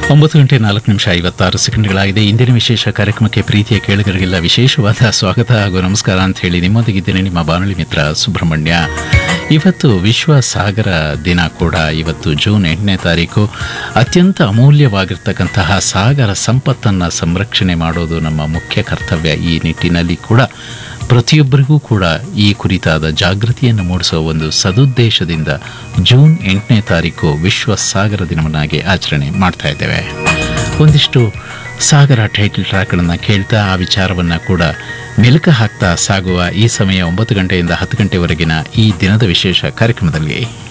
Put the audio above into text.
ಒಂಬತ್ತು ಗಂಟೆ ನಾಲ್ಕು ನಿಮಿಷ ಐವತ್ತಾರು ಸೆಕೆಂಡ್ಗಳಾಗಿದೆ ಇಂದಿನ ವಿಶೇಷ ಕಾರ್ಯಕ್ರಮಕ್ಕೆ ಪ್ರೀತಿಯ ಕೇಳುಗರಿಗೆಲ್ಲ ವಿಶೇಷವಾದ ಸ್ವಾಗತ ಹಾಗೂ ನಮಸ್ಕಾರ ಅಂತ ಹೇಳಿ ನಿಮ್ಮೊಂದಿಗಿದ್ದೇನೆ ನಿಮ್ಮ ಬಾನುಲಿ ಮಿತ್ರ ಸುಬ್ರಹ್ಮಣ್ಯ ಇವತ್ತು ವಿಶ್ವ ಸಾಗರ ದಿನ ಕೂಡ ಇವತ್ತು ಜೂನ್ ಎಂಟನೇ ತಾರೀಕು ಅತ್ಯಂತ ಅಮೂಲ್ಯವಾಗಿರ್ತಕ್ಕಂತಹ ಸಾಗರ ಸಂಪತ್ತನ್ನು ಸಂರಕ್ಷಣೆ ಮಾಡೋದು ನಮ್ಮ ಮುಖ್ಯ ಕರ್ತವ್ಯ ಈ ನಿಟ್ಟಿನಲ್ಲಿ ಕೂಡ ಪ್ರತಿಯೊಬ್ಬರಿಗೂ ಕೂಡ ಈ ಕುರಿತಾದ ಜಾಗೃತಿಯನ್ನು ಮೂಡಿಸುವ ಒಂದು ಸದುದ್ದೇಶದಿಂದ ಜೂನ್ ಎಂಟನೇ ತಾರೀಕು ವಿಶ್ವ ಸಾಗರ ದಿನವನ್ನಾಗಿ ಆಚರಣೆ ಮಾಡ್ತಾ ಇದ್ದೇವೆ ಒಂದಿಷ್ಟು ಸಾಗರ ಟೈಟಲ್ ಟ್ರ್ಯಾಕ್ಗಳನ್ನು ಕೇಳ್ತಾ ಆ ವಿಚಾರವನ್ನು ಕೂಡ ಮೆಲುಕು ಹಾಕ್ತಾ ಸಾಗುವ ಈ ಸಮಯ ಒಂಬತ್ತು ಗಂಟೆಯಿಂದ ಹತ್ತು ಗಂಟೆವರೆಗಿನ ಈ ದಿನದ ವಿಶೇಷ ಕಾರ್ಯಕ್ರಮದಲ್ಲಿ